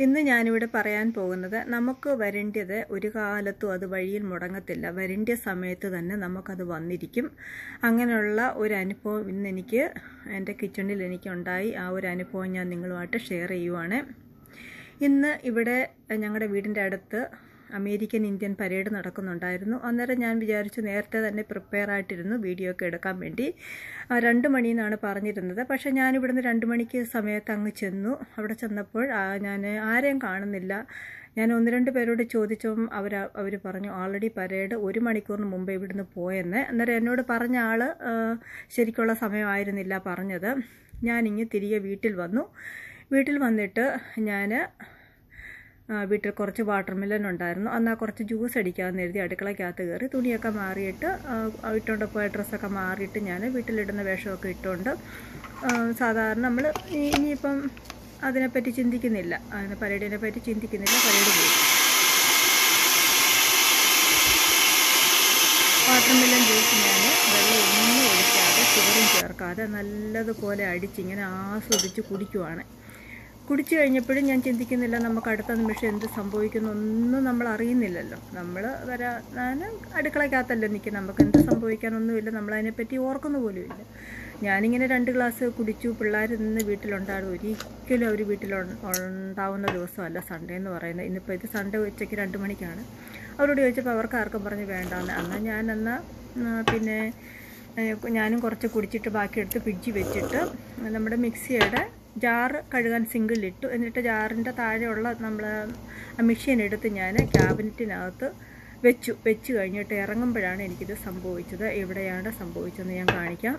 ഇന്ന് ഞാനിവിടെ പറയാൻ പോകുന്നത് നമുക്ക് വരേണ്ടത് ഒരു കാലത്തും അത് വഴിയിൽ മുടങ്ങത്തില്ല വരേണ്ട സമയത്ത് തന്നെ നമുക്കത് വന്നിരിക്കും അങ്ങനെയുള്ള ഒരു അനുഭവം ഇന്ന് എനിക്ക് എൻ്റെ കിച്ചണിൽ എനിക്കുണ്ടായി ആ ഒരു അനുഭവം ഞാൻ നിങ്ങളുമായിട്ട് ഷെയർ ചെയ്യുവാണ് ഇന്ന് ഇവിടെ ഞങ്ങളുടെ വീടിൻ്റെ അടുത്ത് അമേരിക്കൻ ഇന്ത്യൻ പരേഡ് നടക്കുന്നുണ്ടായിരുന്നു അന്നേരം ഞാൻ വിചാരിച്ചു നേരത്തെ തന്നെ പ്രിപ്പയർ ആയിട്ടിരുന്നു വീഡിയോ ഒക്കെ എടുക്കാൻ വേണ്ടി ആ, രണ്ട് മണിയെന്നാണ് പറഞ്ഞിരുന്നത് പക്ഷേ ഞാനിവിടുന്ന് രണ്ട് മണിക്ക് സമയത്ത് അങ്ങ് ചെന്നു അവിടെ ചെന്നപ്പോൾ ആ, ഞാൻ ആരെയും കാണുന്നില്ല ഞാൻ ഒന്ന് രണ്ട് പേരോട് ചോദിച്ചപ്പം അവർ അവർ പറഞ്ഞു ഓൾറെഡി പരേഡ് ഒരു മണിക്കൂറിന് മുമ്പ് ഇവിടുന്ന് പോയെന്ന് അന്നേരം എന്നോട് പറഞ്ഞ ആൾ ശരിക്കുള്ള സമയമായിരുന്നില്ല പറഞ്ഞത് ഞാനിങ്ങ് തിരികെ വീട്ടിൽ വന്നു വീട്ടിൽ വന്നിട്ട് ഞാൻ ആ, വീട്ടിൽ കുറച്ച് വാട്ടർ മെലൺ ഉണ്ടായിരുന്നു എന്നാൽ കുറച്ച് ജ്യൂസ് അടിക്കാമെന്ന് എഴുതി അടുക്കളയ്ക്കകത്ത് കയറി തുണിയൊക്കെ മാറിയിട്ട് ആ, ഇട്ടുകൊണ്ട് പോയ ഡ്രസ്സൊക്കെ മാറിയിട്ട് ഞാൻ വീട്ടിലിടുന്ന വേഷമൊക്കെ ഇട്ടുകൊണ്ട് ആ, സാധാരണ നമ്മൾ ഇനിയിപ്പം അതിനെപ്പറ്റി ചിന്തിക്കുന്നില്ല അതിനെ പരേഡിനെ പറ്റി ചിന്തിക്കുന്നില്ല പരേഡ് പോയി വാട്ടർ മെലൺ ജ്യൂസ് ഞാൻ വെള്ളം ഒന്നും ഒഴിക്കാതെ ഷുഗറും ചേർക്കാതെ നല്ലതുപോലെ അടിച്ചിങ്ങനെ ആസ്വദിച്ച് കുടിക്കുവാണ് കുടിച്ചു കഴിഞ്ഞപ്പോഴും ഞാൻ ചിന്തിക്കുന്നില്ല നമുക്ക് അടുത്ത നിമിഷം എന്ത് സംഭവിക്കുന്നൊന്നും നമ്മൾ അറിയുന്നില്ലല്ലോ നമ്മൾ വരാ ഞാൻ അടുക്കളയ്ക്കകത്തല്ലേ നിൽക്കും നമുക്ക് എന്ത് സംഭവിക്കാനൊന്നുമില്ല നമ്മളതിനെപ്പറ്റി ഓർക്കുന്ന പോലുമില്ല ഞാനിങ്ങനെ രണ്ട് ഗ്ലാസ് കുടിച്ചു പിള്ളേർ ഇന്ന് വീട്ടിലുണ്ടായിരുന്നു ഒരിക്കലും അവർ വീട്ടിൽ ഉണ്ടാവുന്ന ദിവസമല്ല സൺഡേ എന്ന് പറയുന്നത് ഇന്നിപ്പോൾ ഇത് സൺഡേ ഉച്ചയ്ക്ക് രണ്ട് മണിക്കാണ് അവരോട് ചോദിച്ചപ്പോൾ അവർക്ക് ആർക്കും പറഞ്ഞ് വേണ്ടാന്ന് എന്നാൽ ഞാൻ എന്നാൽ പിന്നെ ഏഹ് ഞാനും കുറച്ച് കുടിച്ചിട്ട് ബാക്കിയെടുത്ത് ഫ്രിഡ്ജിൽ വെച്ചിട്ട് നമ്മുടെ മിക്സിയുടെ ജാറ് കഴുകാൻ സിങ്കിളിലിട്ടു എന്നിട്ട് ജാറിൻ്റെ താഴെയുള്ള നമ്മൾ മെഷീൻ എടുത്ത് ഞാൻ ക്യാബിനറ്റിനകത്ത് വെച്ചു വെച്ച് കഴിഞ്ഞിട്ട് ഇറങ്ങുമ്പോഴാണ് എനിക്കിത് സംഭവിച്ചത് എവിടെയാണ് സംഭവിച്ചതെന്ന് ഞാൻ കാണിക്കാം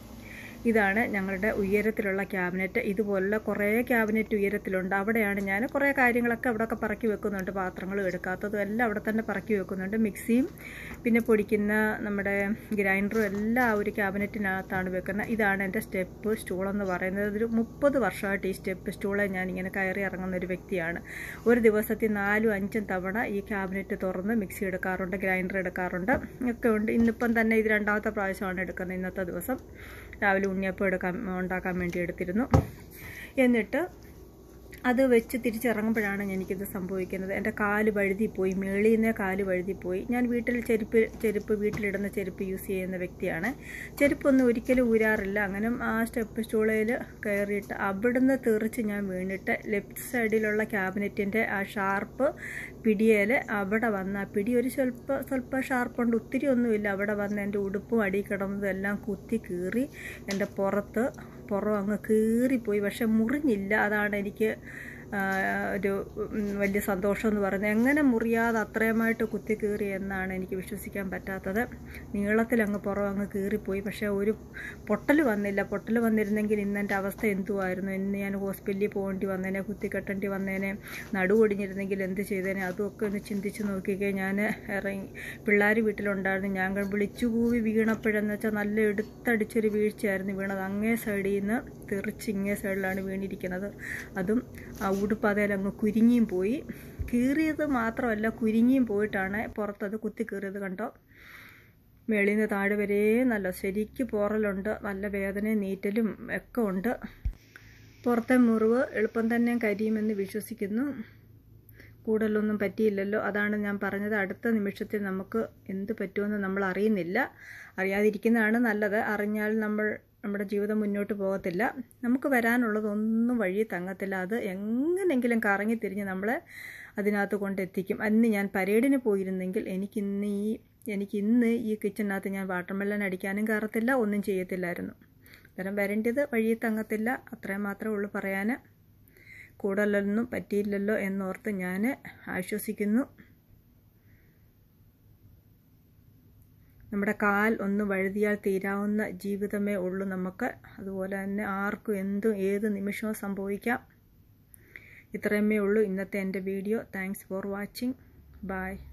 ഇതാണ് ഞങ്ങളുടെ ഉയരത്തിലുള്ള ക്യാബിനറ്റ് ഇതുപോലുള്ള കുറേ ക്യാബിനറ്റ് ഉയരത്തിലുണ്ട് അവിടെയാണ് ഞാൻ കുറേ കാര്യങ്ങളൊക്കെ അവിടെയൊക്കെ പറക്കി വെക്കുന്നുണ്ട് പാത്രങ്ങളും എടുക്കാത്തതും എല്ലാം അവിടെ തന്നെ പറക്കി വെക്കുന്നുണ്ട് മിക്സിയും പിന്നെ പൊടിക്കുന്ന നമ്മുടെ ഗ്രൈൻഡറും എല്ലാം ആ ഒരു ക്യാബിനറ്റിനകത്താണ് വെക്കുന്നത് ഇതാണ് എൻ്റെ സ്റ്റെപ്പ് സ്റ്റൂളെന്ന് പറയുന്നത് ഒരു മുപ്പത് വർഷമായിട്ട് ഈ സ്റ്റെപ്പ് സ്റ്റൂളെ ഞാൻ ഇങ്ങനെ കയറി ഇറങ്ങുന്ന ഒരു വ്യക്തിയാണ് ഒരു ദിവസത്തിൽ നാലും അഞ്ചും തവണ ഈ ക്യാബിനറ്റ് തുറന്ന് മിക്സി എടുക്കാറുണ്ട് ഗ്രൈൻഡർ എടുക്കാറുണ്ട് ഒക്കെ ഉണ്ട് ഇന്നിപ്പം തന്നെ ഇത് രണ്ടാമത്തെ പ്രാവശ്യമാണ് എടുക്കുന്നത് ഇന്നത്തെ ദിവസം രാവിലെ ഉണ്ണിയപ്പം എടുക്കാൻ ഉണ്ടാക്കാൻ വേണ്ടി എടുത്തിരുന്നു എന്നിട്ട് അത് വെച്ച് തിരിച്ചിറങ്ങുമ്പോഴാണ് എനിക്കിത് സംഭവിക്കുന്നത് എൻ്റെ കാല് വഴുതിപ്പോയി മേളിൽ നിന്ന് കാല് വഴുതിപ്പോയി ഞാൻ വീട്ടിൽ ചെരുപ്പ് ചെരുപ്പ് വീട്ടിലിടുന്ന ചെരുപ്പ് യൂസ് ചെയ്യുന്ന വ്യക്തിയാണ് ചെരുപ്പൊന്നും ഒരിക്കലും ഊരാറില്ല അങ്ങനെ ആ സ്റ്റെപ്പ് സ്റ്റൂളയിൽ കയറിയിട്ട് അവിടുന്ന് തെറിച്ച് ഞാൻ വീണിട്ട് ലെഫ്റ്റ് സൈഡിലുള്ള ക്യാബിനറ്റിൻ്റെ ആ ഷാർപ്പ് പിടിയേൽ അവിടെ വന്ന ആ പിടി ഒരു സ്വല്പ സ്വല്പ ഷാർപ്പുണ്ട് ഒത്തിരി ഒന്നുമില്ല അവിടെ വന്ന് എൻ്റെ ഉടുപ്പും അടി കിടന്നതും എല്ലാം കുത്തി കീറി എൻ്റെ പുറത്ത് പുറം അങ്ങ് കീറിപ്പോയി പക്ഷെ മുറിഞ്ഞില്ല അതാണ് എനിക്ക് ആ, ഒരു ഉം, വലിയ സന്തോഷം എന്ന് പറയുന്നത് എങ്ങനെ മുറിയാതെ അത്രയുമായിട്ട് കുത്തി കീറി എന്നാണ് എനിക്ക് വിശ്വസിക്കാൻ പറ്റാത്തത് നീളത്തിൽ അങ്ങ് പുറം അങ്ങ് കീറിപ്പോയി പക്ഷേ ഒരു പൊട്ടൽ വന്നില്ല പൊട്ടൽ വന്നിരുന്നെങ്കിൽ ഇന്ന് എൻ്റെ അവസ്ഥ എന്തുമായിരുന്നു ഇന്ന് ഞാൻ ഹോസ്പിറ്റലിൽ പോകേണ്ടി വന്നേനെ കുത്തി കെട്ടേണ്ടി വന്നേനെ നടു ഒടിഞ്ഞിരുന്നെങ്കിൽ എന്ത് ചെയ്തേനെ അതുമൊക്കെ ഒന്ന് ചിന്തിച്ച് നോക്കിക്കേ ഞാൻ ഇറങ്ങി പിള്ളേർ വീട്ടിലുണ്ടായിരുന്നു ഞാൻ വിളിച്ചു കൂവി വീണപ്പോഴെന്ന് വെച്ചാൽ നല്ല എടുത്തടിച്ചൊരു വീഴ്ചയായിരുന്നു വീണത് അങ്ങേ സൈഡിൽ നിന്ന് തെറിച്ച് ഇങ്ങേ സൈഡിലാണ് വീണിരിക്കുന്നത് അതും ആ ഉടുപ്പ് അതേൽ അങ്ങ് കുരുങ്ങിയും പോയി കീറിയത് മാത്രമല്ല കുരുങ്ങിയും പോയിട്ടാണ് പുറത്തത് കുത്തി കീറിയത് കണ്ടോ മേളിൽ നിന്ന് താഴെ വരെ നല്ല ശരിക്ക് പോറലുണ്ട് നല്ല വേദനയും നീറ്റലും ഒക്കെ ഉണ്ട് പുറത്തെ മുറിവ് എളുപ്പം തന്നെ കരിയുമെന്ന് വിശ്വസിക്കുന്നു കൂടുതലൊന്നും പറ്റിയില്ലല്ലോ അതാണ് ഞാൻ പറഞ്ഞത് അടുത്ത നിമിഷത്തിൽ നമുക്ക് എന്ത് പറ്റുമെന്ന് നമ്മൾ അറിയുന്നില്ല അറിയാതിരിക്കുന്നതാണ് നല്ലത് അറിഞ്ഞാൽ നമ്മൾ നമ്മുടെ ജീവിതം മുന്നോട്ട് പോകത്തില്ല നമുക്ക് വരാനുള്ളതൊന്നും വഴി തങ്ങത്തില്ല അത് എങ്ങനെങ്കിലും കറങ്ങി തിരിഞ്ഞ് നമ്മളെ അതിനകത്ത് കൊണ്ടെത്തിക്കും അന്ന് ഞാൻ പരേഡിന് പോയിരുന്നെങ്കിൽ എനിക്കിന്ന് ഈ എനിക്ക് ഇന്ന് ഈ കിച്ചണിനകത്ത് ഞാൻ വാട്ടർ മെല്ലൻ അടിക്കാനും കയറത്തില്ല ഒന്നും ചെയ്യത്തില്ലായിരുന്നു അന്നേരം വരേണ്ടത് വഴി തങ്ങത്തില്ല അത്രയും മാത്രമേ ഉള്ളൂ പറയാൻ കൂടുതലൊന്നും പറ്റിയില്ലല്ലോ എന്നോർത്ത് ഞാൻ ആശ്വസിക്കുന്നു നമ്മുടെ കാൽ ഒന്ന് വഴുതിയാൽ തീരാവുന്ന ജീവിതമേ ഉള്ളൂ നമുക്ക് അതുപോലെ തന്നെ ആർക്കും എന്തും ഏത് നിമിഷവും സംഭവിക്കാം ഇത്രയുമേ ഉള്ളൂ ഇന്നത്തെ എൻ്റെ video thanks for watching by